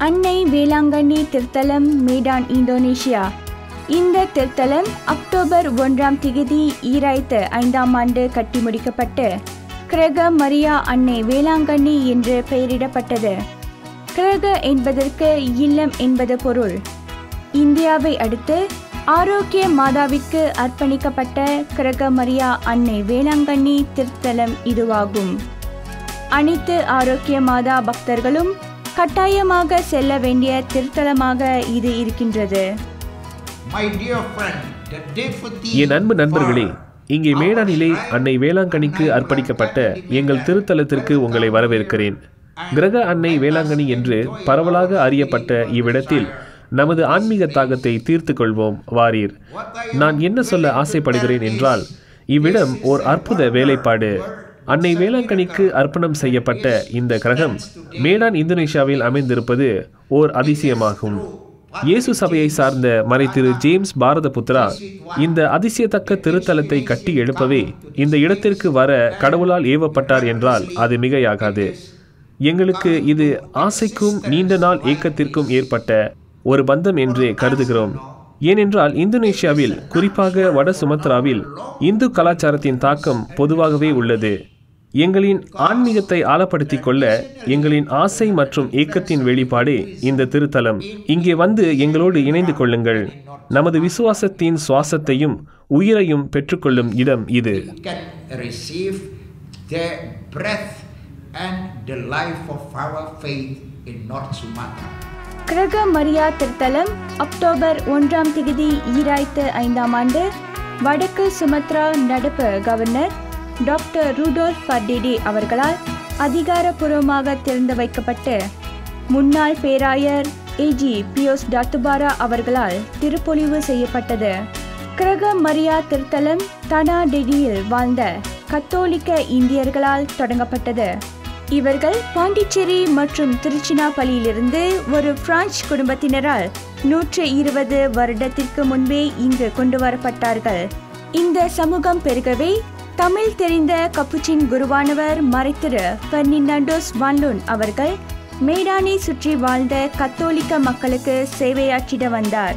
அன்னை வேளாங்கண்ணி திருத்தலம் மேடான் இந்தோனேஷியா இந்த திருத்தலம் அக்டோபர் ஒன்றாம் திகதி ஈராயிரத்து ஐந்தாம் ஆண்டு கட்டி முடிக்கப்பட்டு கிரக மரியா அன்னை வேளாங்கண்ணி என்று பெயரிடப்பட்டது கிரக என்பதற்கு இல்லம் என்பது பொருள் இந்தியாவை அடுத்து ஆரோக்கிய மாதாவிற்கு அர்ப்பணிக்கப்பட்ட கிரக மரியா அன்னை வேளாங்கண்ணி திருத்தலம் இதுவாகும் அனைத்து ஆரோக்கிய மாதா பக்தர்களும் கட்டாயமாக செல்ல வேண்டிய திருத்தலமாக இது இருக்கின்றது My dear friend, the deputy என் அன்பு நண்பர்களே for இங்கே our மேடானிலே shrine அன்னை வேளாங்கண்ணிக்கு அர்ப்பணிக்கப்பட்ட எங்கள் திருத்தலத்திற்கு உங்களை வரவேற்கிறேன் கிரக அன்னை வேளாங்கண்ணி என்று பரவலாக அறியப்பட்ட இவ்விடத்தில் நமது ஆன்மீக தாகத்தை தீர்த்து கொள்வோம் வாரீர் நான் என்ன சொல்ல ஆசைப்படுகிறேன் என்றால் இவ்விடம் ஓர் அற்புத வேலைப்பாடு அன்னை வேளாங்கண்ணிக்கு அர்ப்பணம் செய்யப்பட்ட இந்த கிரகம் மேடான் இந்தோனேஷியாவில் அமைந்திருப்பது ஓர் அதிசயமாகும் இயேசு சபையை சார்ந்த மறைத்திரு ஜேம்ஸ் பாரதபுத்ரா இந்த அதிசயத்தக்க திருத்தலத்தை கட்டி எழுப்பவே இந்த இடத்திற்கு வர கடவுளால் ஏவப்பட்டார் என்றால் அது மிகையாகாது எங்களுக்கு இது ஆசைக்கும் நீண்ட நாள் ஏக்கத்திற்கும் ஏற்பட்ட ஒரு பந்தம் என்றே கருதுகிறோம் ஏனென்றால் இந்தோனேஷியாவில் குறிப்பாக வட சுமத்ராவில் இந்து கலாச்சாரத்தின் தாக்கம் பொதுவாகவே உள்ளது எங்களின் ஆன்மீகத்தை ஆழப்படுத்திக் கொள்ள எங்களின் ஆசை மற்றும் ஏக்கத்தின் வெளிப்பாடே இந்த திருத்தலம் இங்கே வந்து எங்களோடு இணைந்து கொள்ளுங்கள் நமது விசுவாசத்தின் சுவாசத்தையும் உயிரையும் பெற்றுக்கொள்ளும் இடம் இது can receive the breath and the life of our faith in North Sumatra. கிரக மரியா திருத்தலம் அக்டோபர் ஒன்றாம் திகதி ஈராயிரத்து ஐந்தாம் ஆண்டு வடக்கு சுமத்ரா நடப்பு கவர்னர் டாக்டர் ரூடோல்ஃப் பர்டிடி அவர்களால் அதிகாரப்பூர்வமாக திறந்து வைக்கப்பட்டு முன்னாள் பேராயர் ஏஜி பியோஸ் டாத்துபாரா அவர்களால் திருப்பொழிவு செய்யப்பட்டது கிரக மரியா திருத்தலம் தனா டெடியில் வாழ்ந்த கத்தோலிக்க இந்தியர்களால் தொடங்கப்பட்டது இவர்கள் பாண்டிச்சேரி மற்றும் திருச்சினாப்பள்ளியிலிருந்து ஒரு பிரான்ச் குடும்பத்தினரால் நூற்று இருபது வருடத்திற்கு முன்பே இங்கு கொண்டு வரப்பட்டார்கள் இந்த சமூகம் பெருகவே தமிழ் தெரிந்த கப்புச்சின் குருவானவர் மறைத்திரு பெர்னினாண்டோஸ் வான்லூன் அவர்கள் மேடானை சுற்றி வாழ்ந்த கத்தோலிக்க மக்களுக்கு சேவையாற்றிட வந்தார்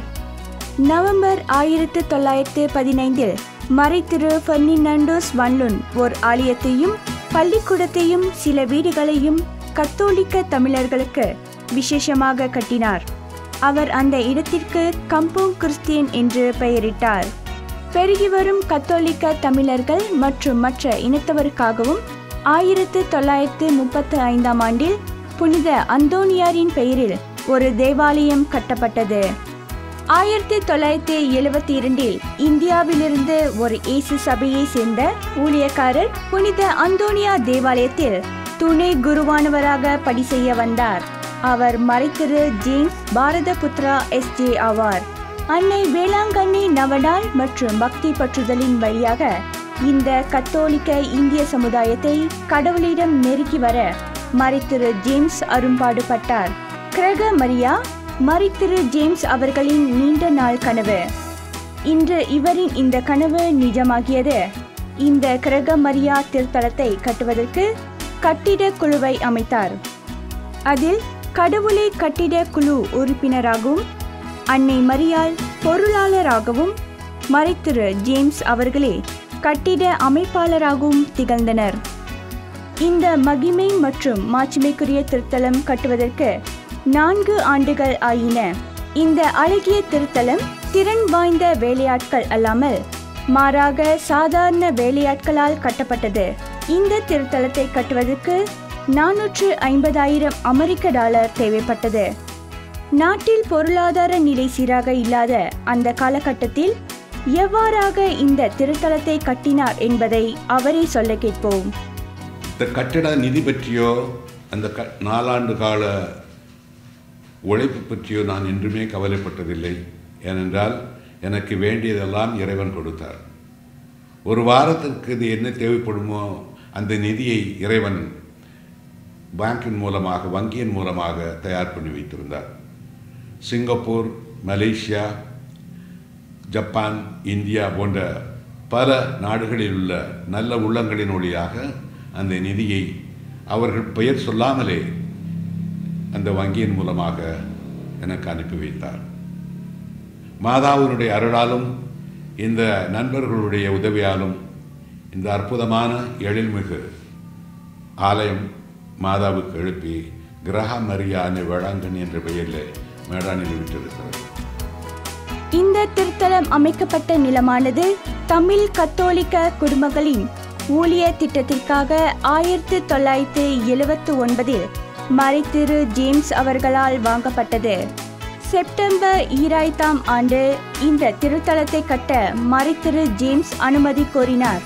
நவம்பர் ஆயிரத்து தொள்ளாயிரத்து பதினைந்தில் மறைத்திரு பெர்னினாண்டோஸ் வன்லுன் ஓர் ஆலயத்தையும் பள்ளிக்கூடத்தையும் சில வீடுகளையும் கத்தோலிக்க தமிழர்களுக்கு விசேஷமாக கட்டினார் அவர் அந்த இடத்திற்கு கம்போங் கிறிஸ்டியன் என்று பெயரிட்டார் பெருகி வரும் கத்தோலிக்க தமிழர்கள் மற்றும் மற்ற இனத்தவருக்காகவும் ஆயிரத்து தொள்ளாயிரத்து முப்பத்து ஐந்தாம் ஆண்டில் புனித அந்தோனியாரின் பெயரில் ஒரு தேவாலயம் கட்டப்பட்டது ஆயிரத்தி தொள்ளாயிரத்தி எழுபத்தி இரண்டில் இந்தியாவிலிருந்து ஒரு இயேசு சபையை சேர்ந்த ஊழியக்காரர் புனித அந்தோனியா தேவாலயத்தில் துணை குருவானவராக பணி செய்ய வந்தார் அவர் மறைத்திரு ஜேம்ஸ் பாரதபுத்ரா எஸ்ஜே ஆவார் அன்னை வேளாங்கண்ணி நவநாள் மற்றும் பக்தி பற்றுதலின் வழியாக இந்த கத்தோலிக்க இந்திய சமுதாயத்தை கடவுளிடம் நெருக்கி வர மறைத்திரு ஜேம்ஸ் அரும்பாடுபட்டார் கிரக மரியா மறைத்திரு ஜேம்ஸ் அவர்களின் நீண்ட நாள் கனவு இன்று இவரின் இந்த கனவு நிஜமாகியது இந்த கிரக மரியா திருத்தலத்தை கட்டுவதற்கு கட்டிட குழுவை அமைத்தார் அதில் கடவுளை கட்டிட குழு உறுப்பினராகவும் அன்னை மரியாள் பொருளாளராகவும் மறைத்திரு ஜேம்ஸ் அவர்களே கட்டிட அமைப்பாளராகவும் திகழ்ந்தனர் இந்த மகிமை மற்றும் மாட்சிமைக்குரிய திருத்தலம் கட்டுவதற்கு நான்கு ஆண்டுகள் ஆயின இந்த அழகிய திருத்தலம் திறன் வாய்ந்த வேலையாட்கள் அல்லாமல் மாறாக சாதாரண வேலையாட்களால் கட்டப்பட்டது இந்த திருத்தலத்தை கட்டுவதற்கு நானூற்று ஐம்பதாயிரம் அமெரிக்க டாலர் தேவைப்பட்டது நாட்டில் பொருளாதார நிலை சீராக இல்லாத அந்த காலகட்டத்தில் எவ்வாறாக இந்த திருத்தலத்தை கட்டினார் என்பதை அவரே சொல்ல கேட்போம் இந்த கட்டிட நிதி பற்றியோ அந்த க நாலாண்டு கால உழைப்பு பற்றியோ நான் என்றுமே கவலைப்பட்டதில்லை ஏனென்றால் எனக்கு வேண்டியதெல்லாம் இறைவன் கொடுத்தார் ஒரு வாரத்திற்கு இது என்ன தேவைப்படுமோ அந்த நிதியை இறைவன் பேங்கின் மூலமாக வங்கியின் மூலமாக தயார் பண்ணி வைத்திருந்தார் சிங்கப்பூர் மலேசியா ஜப்பான் இந்தியா போன்ற பல நாடுகளில் உள்ள நல்ல உள்ளங்களின் வழியாக அந்த நிதியை அவர்கள் பெயர் சொல்லாமலே அந்த வங்கியின் மூலமாக எனக்கு அனுப்பி வைத்தார் மாதாவினுடைய அருளாலும் இந்த நண்பர்களுடைய உதவியாலும் இந்த அற்புதமான எழில்மிகு ஆலயம் மாதாவுக்கு எழுப்பி கிரக மரியாதை வேளாங்கண்ணி என்ற பெயரில் மேடானில் விட்டிருக்கிறது இந்த திருத்தலம் அமைக்கப்பட்ட நிலமானது தமிழ் கத்தோலிக்க குடும்பங்களின் ஊழிய திட்டத்திற்காக ஆயிரத்து தொள்ளாயிரத்து எழுபத்து ஒன்பதில் மறைத்திரு ஜேம்ஸ் அவர்களால் வாங்கப்பட்டது செப்டம்பர் ஈராயிரத்தாம் ஆண்டு இந்த திருத்தலத்தை கட்ட மறைத்திரு ஜேம்ஸ் அனுமதி கோரினார்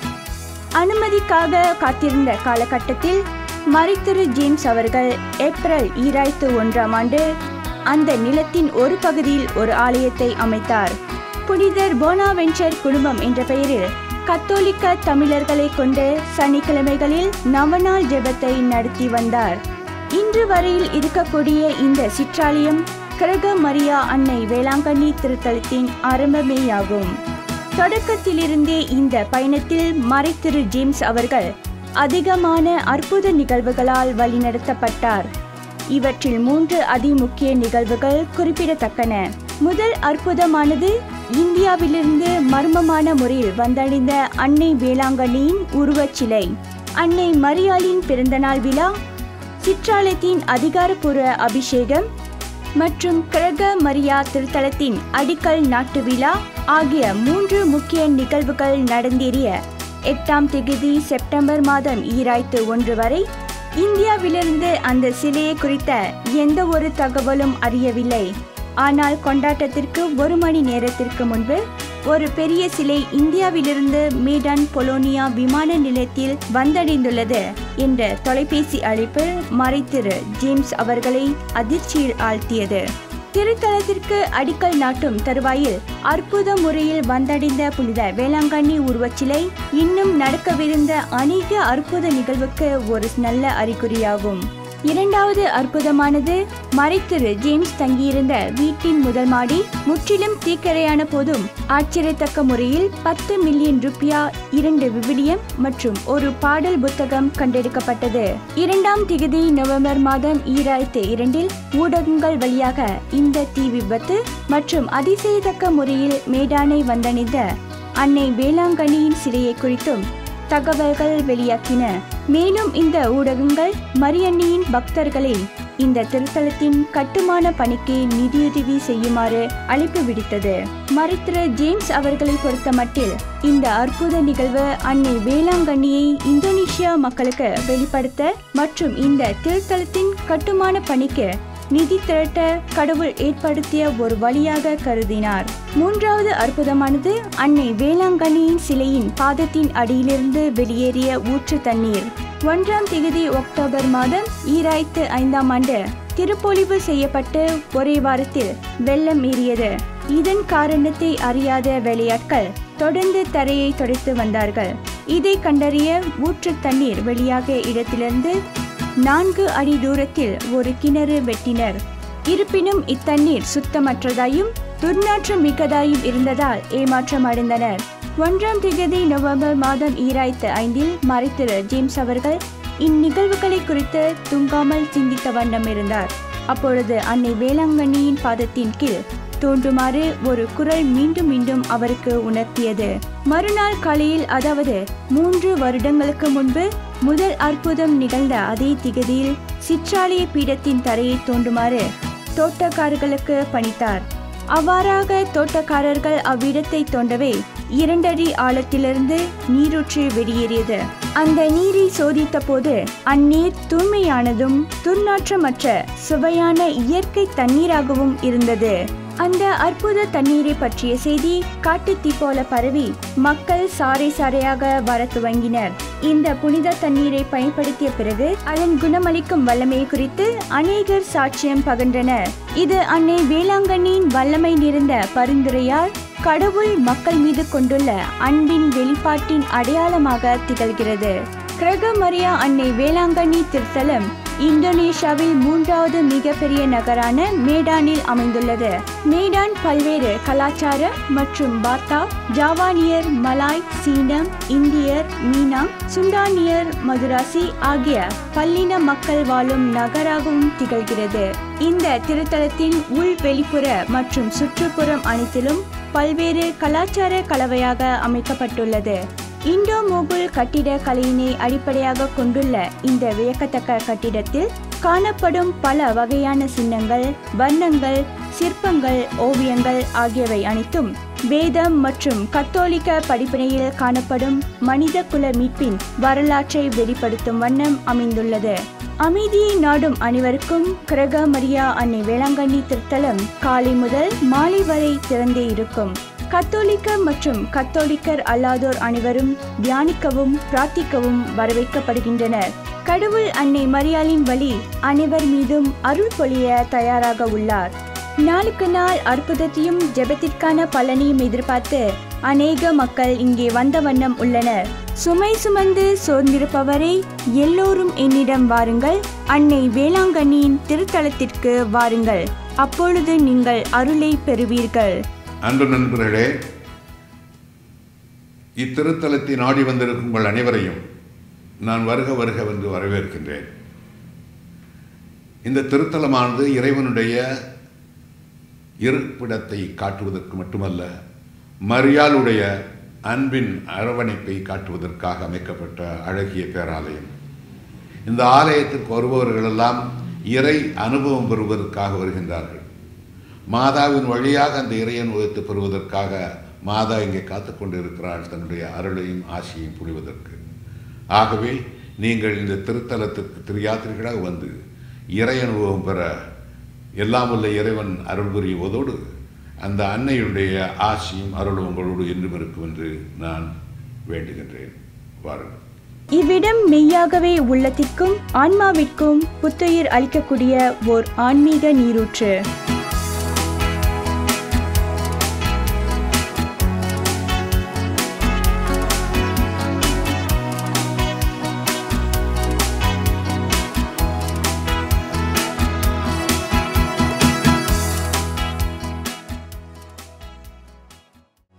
அனுமதிக்காக காத்திருந்த காலகட்டத்தில் மறைத்திரு ஜேம்ஸ் அவர்கள் ஏப்ரல் ஈராயிரத்து ஒன்றாம் ஆண்டு அந்த நிலத்தின் ஒரு பகுதியில் ஒரு ஆலயத்தை அமைத்தார் புனிதர் போனாவென்ச்சர் குடும்பம் என்ற பெயரில் கத்தோலிக்க தமிழர்களை கொண்டு சனிக்கிழமைகளில் நவநாள் ஜெபத்தை நடத்தி வந்தார் இன்று வரையில் இருக்கக்கூடிய இந்த சிற்றாலயம் கிரக மரியா அன்னை வேளாங்கண்ணி திருத்தலத்தின் ஆரம்பமேயாகும் தொடக்கத்திலிருந்தே இந்த பயணத்தில் மறைத்திரு ஜேம்ஸ் அவர்கள் அதிகமான அற்புத நிகழ்வுகளால் வழிநடத்தப்பட்டார் இவற்றில் மூன்று அதிமுக்கிய நிகழ்வுகள் குறிப்பிடத்தக்கன முதல் அற்புதமானது இந்தியாவிலிருந்து மர்மமான முறையில் வந்தடைந்த அன்னை வேளாங்கண்ணியின் உருவச் சிலை அன்னை மரியாளின் பிறந்தநாள் விழா சிற்றாலயத்தின் அதிகாரப்பூர்வ அபிஷேகம் மற்றும் கிரக மரியா திருத்தலத்தின் அடிக்கல் நாட்டு விழா ஆகிய மூன்று முக்கிய நிகழ்வுகள் நடந்தேறிய எட்டாம் திகதி செப்டம்பர் மாதம் ஈராயிரத்து ஒன்று வரை இந்தியாவிலிருந்து அந்த சிலையை குறித்த எந்த ஒரு தகவலும் அறியவில்லை ஆனால் கொண்டாட்டத்திற்கு ஒரு மணி நேரத்திற்கு முன்பு ஒரு பெரிய சிலை இந்தியாவிலிருந்து மீடன் பொலோனியா விமான நிலையத்தில் வந்தடைந்துள்ளது என்ற தொலைபேசி அழைப்பு மறைத்திரு ஜேம்ஸ் அவர்களை அதிர்ச்சியில் ஆழ்த்தியது திருத்தலத்திற்கு அடிக்கல் நாட்டும் தருவாயில் அற்புத முறையில் வந்தடைந்த புனித வேளாங்கண்ணி உருவச்சிலை இன்னும் நடக்கவிருந்த அநேக அற்புத நிகழ்வுக்கு ஒரு நல்ல அறிகுறியாகும் இரண்டாவது அற்புதமானது மறைத்திரு ஜேம்ஸ் தங்கியிருந்த வீட்டின் முதல் மாடி முற்றிலும் தீக்கரையான போதும் ஆச்சரியத்தக்க முறையில் பத்து மில்லியன் ருப்பியா இரண்டு விவிலியம் மற்றும் ஒரு பாடல் புத்தகம் கண்டெடுக்கப்பட்டது இரண்டாம் திகதி நவம்பர் மாதம் ஈராயிரத்து இரண்டில் ஊடகங்கள் வழியாக இந்த தீ விபத்து மற்றும் அதிசயத்தக்க முறையில் மேடானை வந்தடைந்த அன்னை வேளாங்கண்ணியின் சிலையை குறித்தும் தகவல்கள் வெளியாக்கின மேலும் இந்த ஊடகங்கள் மரியன்னியின் பக்தர்களை இந்த திருத்தலத்தின் கட்டுமான பணிக்கு நிதியுதவி செய்யுமாறு அழைப்பு விடுத்தது மருத்துவர் ஜேம்ஸ் அவர்களை பொறுத்தமட்டில் இந்த அற்புத நிகழ்வு அன்னை வேளாங்கண்ணியை இந்தோனேஷியா மக்களுக்கு வெளிப்படுத்த மற்றும் இந்த திருத்தலத்தின் கட்டுமான பணிக்கு நிதி திரட்ட கடவுள் ஏற்படுத்திய ஒரு வழியாக கருதினார் மூன்றாவது அற்புதமானது அன்னை வேளாங்கண்ணியின் சிலையின் பாதத்தின் அடியிலிருந்து வெளியேறிய ஊற்று தண்ணீர் ஒன்றாம் திகதி அக்டோபர் மாதம் ஈராயிரத்து ஐந்தாம் ஆண்டு திருப்பொழிவு செய்யப்பட்டு ஒரே வாரத்தில் வெள்ளம் ஏறியது இதன் காரணத்தை அறியாத வேலையாட்கள் தொடர்ந்து தரையை துடைத்து வந்தார்கள் இதை கண்டறிய ஊற்று தண்ணீர் வெளியாக இடத்திலிருந்து நான்கு அடி தூரத்தில் ஒரு கிணறு வெட்டினர் இருப்பினும் இத்தண்ணீர் சுத்தமற்றதாயும் துர்நாற்றம் மிக்கதாயும் இருந்ததால் ஏமாற்றம் அடைந்தனர் ஒன்றாம் திகதி நவம்பர் மாதம் ஈராயிரத்து ஐந்தில் மறைத்திரு ஜேம்ஸ் அவர்கள் இந்நிகழ்வுகளை குறித்து தூங்காமல் சிந்தித்த வண்ணம் இருந்தார் அப்பொழுது அன்னை வேளாங்கண்ணியின் பாதத்தின் கீழ் தோன்றுமாறு ஒரு குரல் மீண்டும் மீண்டும் அவருக்கு உணர்த்தியது மறுநாள் காலையில் அதாவது மூன்று வருடங்களுக்கு முன்பு முதல் அற்புதம் நிகழ்ந்த அதே திகதியில் சிற்றாலய பீடத்தின் தரையை தோண்டுமாறு தோட்டக்காரர்களுக்கு பணித்தார் அவ்வாறாக தோட்டக்காரர்கள் அவ்விடத்தை தோண்டவே இரண்டடி ஆழத்திலிருந்து நீரூற்று வெளியேறியது அந்த நீரை சோதித்த போது அந்நீர் தூய்மையானதும் துர்நாற்றமற்ற சுவையான இயற்கை தண்ணீராகவும் இருந்தது அந்த அற்புத தண்ணீரை பற்றிய செய்தி காட்டுத்தீ போல பரவி மக்கள் சாறை சாறையாக வர துவங்கினர் இந்த புனித தண்ணீரை பயன்படுத்திய பிறகு அதன் குணமளிக்கும் வல்லமை குறித்து அநேகர் சாட்சியம் பகின்றனர் இது அன்னை வேளாங்கண்ணியின் வல்லமை நிறைந்த பரிந்துரையால் கடவுள் மக்கள் மீது கொண்டுள்ள அன்பின் வெளிப்பாட்டின் அடையாளமாக திகழ்கிறது கிரக மரியா அன்னை வேளாங்கண்ணி திருத்தலம் இந்தோனேஷியாவில் மூன்றாவது மிகப்பெரிய நகரான மேடானில் அமைந்துள்ளது மேடான் பல்வேறு கலாச்சார மற்றும் பாத்தா ஜாவானியர் மலாய் சீனம் இந்தியர் மீனா சுண்டானியர் மதுராசி ஆகிய பல்லின மக்கள் வாழும் நகராகவும் திகழ்கிறது இந்த திருத்தலத்தின் உள் வெளிப்புற மற்றும் சுற்றுப்புறம் அனைத்திலும் பல்வேறு கலாச்சார கலவையாக அமைக்கப்பட்டுள்ளது இண்டோ மோகுல் கட்டிட கலையினை அடிப்படையாக கொண்டுள்ள இந்த வியக்கத்தக்க கட்டிடத்தில் காணப்படும் பல வகையான சின்னங்கள் வர்ணங்கள் சிற்பங்கள் ஓவியங்கள் ஆகியவை அனைத்தும் வேதம் மற்றும் கத்தோலிக்க படிப்பினையில் காணப்படும் மனித குல மீட்பின் வரலாற்றை வெளிப்படுத்தும் வண்ணம் அமைந்துள்ளது அமைதியை நாடும் அனைவருக்கும் கிரக மரியா அன்னை வேளாங்கண்ணி திருத்தலம் காலை முதல் மாலை வரை திறந்தே இருக்கும் கத்தோலிக்க மற்றும் கத்தோலிக்கர் அல்லாதோர் அனைவரும் தியானிக்கவும் பிரார்த்திக்கவும் வரவேற்கப்படுகின்றனர் கடவுள் அன்னை மரியாளின் வழி அனைவர் மீதும் அருள் பொழிய தயாராக உள்ளார் நாளுக்கு நாள் அற்புதத்தையும் ஜெபத்திற்கான பலனையும் எதிர்பார்த்து அநேக மக்கள் இங்கே வந்த வண்ணம் உள்ளனர் சுமை சுமந்து சோர்ந்திருப்பவரை எல்லோரும் என்னிடம் வாருங்கள் அன்னை வேளாங்கண்ணியின் திருத்தலத்திற்கு வாருங்கள் அப்பொழுது நீங்கள் அருளை பெறுவீர்கள் அன்பு நண்பர்களே இத்திருத்தலத்தை நாடி வந்திருக்கும் உங்கள் அனைவரையும் நான் வருக வருக என்று வரவேற்கின்றேன் இந்த திருத்தலமானது இறைவனுடைய இருப்பிடத்தை காட்டுவதற்கு மட்டுமல்ல மரியாளுடைய அன்பின் அரவணைப்பை காட்டுவதற்காக அமைக்கப்பட்ட அழகிய பேராலயம் இந்த ஆலயத்திற்கு வருபவர்களெல்லாம் இறை அனுபவம் பெறுவதற்காக வருகின்றார்கள் மாதாவின் வழியாக அந்த இறை அனுபவத்தை பெறுவதற்காக மாதா இங்கே காத்து கொண்டிருக்கிறாள் தன்னுடைய அருளையும் ஆசையும் புரிவதற்கு ஆகவே நீங்கள் இந்த திருத்தலத்திற்கு திரியாத்திரிகளாக வந்து இறை அனுபவம் பெற எல்லாம் உள்ள இறைவன் அருள் புரிவதோடு அந்த அன்னையுடைய ஆசையும் அருளும் உங்களோடு என்றும் இருக்கும் என்று நான் வேண்டுகின்றேன் வாருங்கள் இவ்விடம் மெய்யாகவே உள்ளத்திற்கும் ஆன்மாவிற்கும் புத்துயிர் அளிக்கக்கூடிய ஓர் ஆன்மீக நீரூற்று